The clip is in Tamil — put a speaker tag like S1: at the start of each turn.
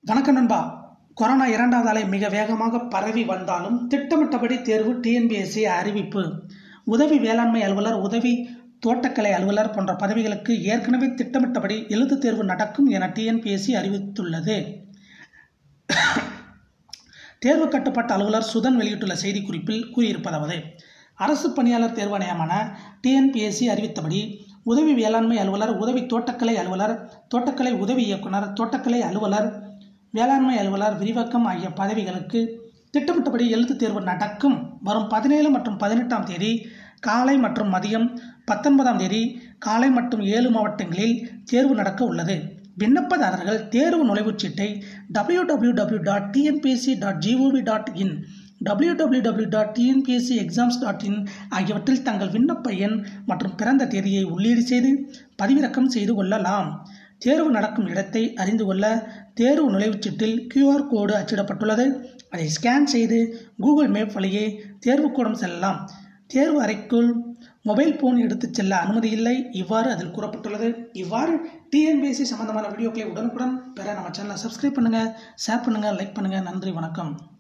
S1: வணக்கம் நண்பா கொரோனா இரண்டாவது அலை மிக வேகமாக பரவி வந்தாலும் திட்டமிட்டபடி தேர்வு டிஎன்பிஎஸ்சி அறிவிப்பு உதவி வேளாண்மை அலுவலர் உதவி தோட்டக்கலை அலுவலர் போன்ற பதவிகளுக்கு ஏற்கனவே திட்டமிட்டபடி எழுத்துத் தேர்வு நடக்கும் என டிஎன்பிஎஸ்சி அறிவித்துள்ளது தேர்வு கட்டுப்பாட்டு அலுவலர் சுதன் வெளியிட்டுள்ள செய்திக்குறிப்பில் கூறியிருப்பதாவது அரசு பணியாளர் தேர்வாணையமான டிஎன்பிஎஸ்சி அறிவித்தபடி உதவி வேளாண்மை அலுவலர் உதவி தோட்டக்கலை அலுவலர் தோட்டக்கலை உதவி இயக்குனர் தோட்டக்கலை அலுவலர் வேளாண்மை அலுவலர் விரிவாக்கம் ஆகிய பதவிகளுக்கு திட்டமிட்டபடி எழுத்துத் தேர்வு நடக்கும் வரும் பதினேழு மற்றும் பதினெட்டாம் தேதி காலை மற்றும் மதியம் பத்தொன்பதாம் தேதி காலை மற்றும் ஏழு மாவட்டங்களில் தேர்வு நடக்க உள்ளது விண்ணப்பதாரர்கள் தேர்வு நுழைவுச்சீட்டை W W W dot TNPSC dot G O V dot in W W W dot TNPSC exams dot in ஆகியவற்றில் தங்கள் விண்ணப்ப எண் மற்றும் பிறந்த தேதியை உள்ளீடு செய்து பதிவிறக்கம் செய்து கொள்ளலாம் தேர்வு நடக்கும் இடத்தை அறிந்து கொள்ள தேர்வு நுழைவுச்சீட்டில் கியூஆர் கோடு அச்சிடப்பட்டுள்ளது அதை ஸ்கேன் செய்து கூகுள் மேப் வழியே தேர்வுக்கூடம் செல்லலாம் தேர்வு அறைக்குள் மொபைல் ஃபோன் எடுத்துச் செல்ல அனுமதி இல்லை இவ்வாறு அதில் கூறப்பட்டுள்ளது இவ்வாறு டிஎன்பிஎஸ்சி சம்பந்தமான வீடியோக்களை உடனுக்குடன் பெற நம்ம சேனலை சப்ஸ்கிரைப் பண்ணுங்கள் ஷேர் பண்ணுங்கள் லைக் பண்ணுங்கள் நன்றி வணக்கம்